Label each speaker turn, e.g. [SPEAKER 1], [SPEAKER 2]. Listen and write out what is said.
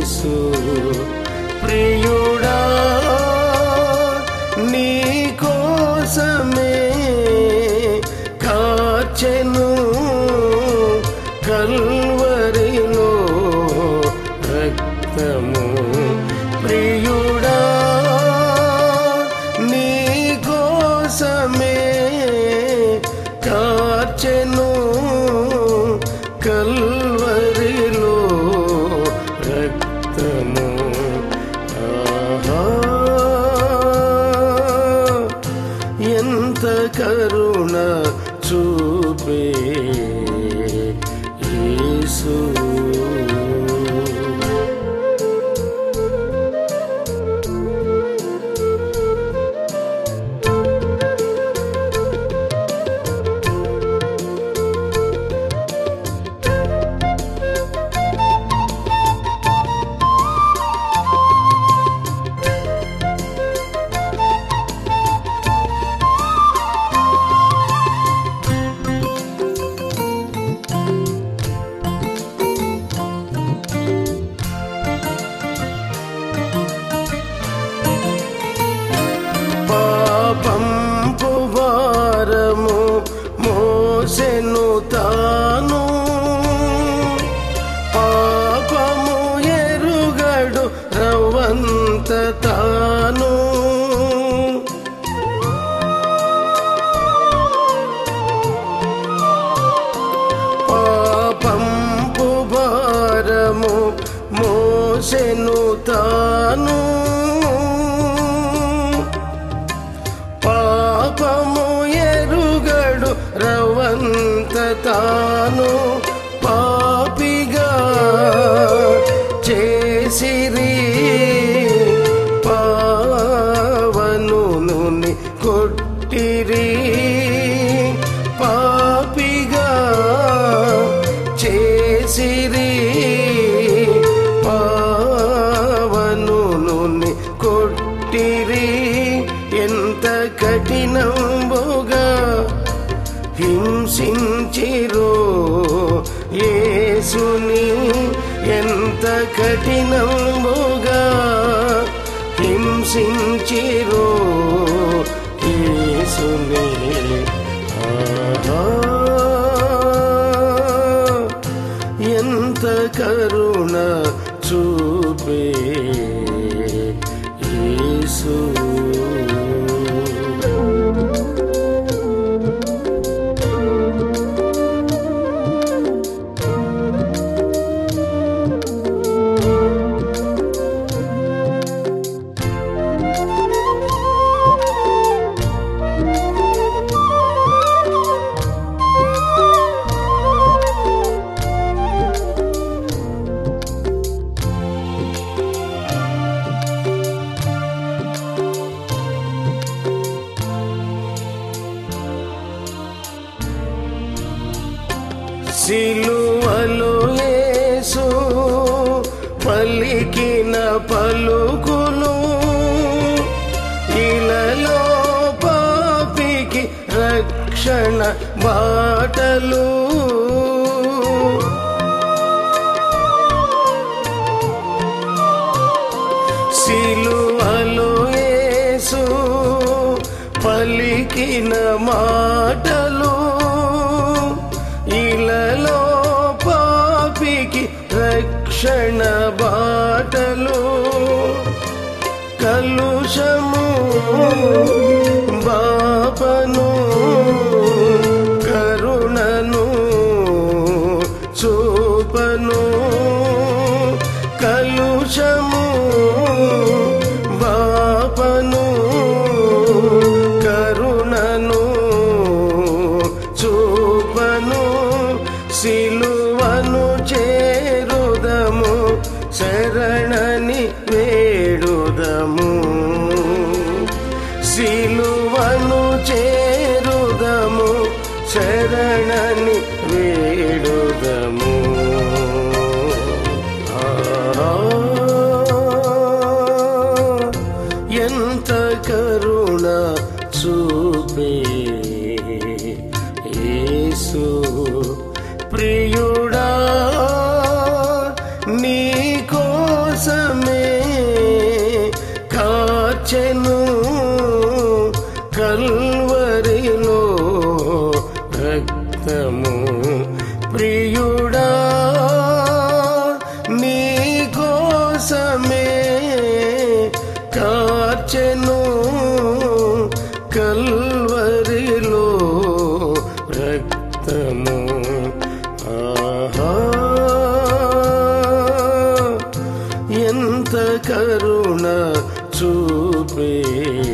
[SPEAKER 1] యేసు ప్రియుడా నీ కోసమే కాచెను కల్వరిలో రక్తము ప్రియుడా నీ కోసమే కార్చెను కల్వరిలో రక్తము ఆహా ఎంత కరుణ చూపే యేసు పాపం పువారము మోసెను తాను పాపము ఎరుగడు రవంత తాను పాపం పువారము మోసెను తాను పాపము ఎరుగడు రవంత తాను పాపిగా చేసిరి పావను నుని కొట్టిరి పాపిగా చేసిరి పావను నుని కొట్టిరి ఎంత కఠినంబుగా హింసించిరో యేసుని ఎంత కఠినంబుగా హింసించిరో యేసుని ఆహా ఎంత కరుణ చూపే యేసు సిలువలో యేసు పలికిన పలుకులు ఇలలో పాపికి రక్షణ బాటలు సిలువలో యేసు పలికిన మాటలు ఇలలో పాపికి రక్షణ బాటలు కలుషము బాపను కరుణను చూపను కలుషము బాపను కరుణను చూపను సిలువను చేరుదము శరణని వేడుదము సిలువను చేరుదము శరణని వేడుదము ఆ ఎంత కరుణ చూపే యేసు ప్రియుడా నీ కోసం కోసమే కాచెను కల్వరిలో రక్తము ప్రియుడా నీ కోసమే కార్చెను కల్వరిలో రక్తము ఆహా ఎంత కరుణ చూపే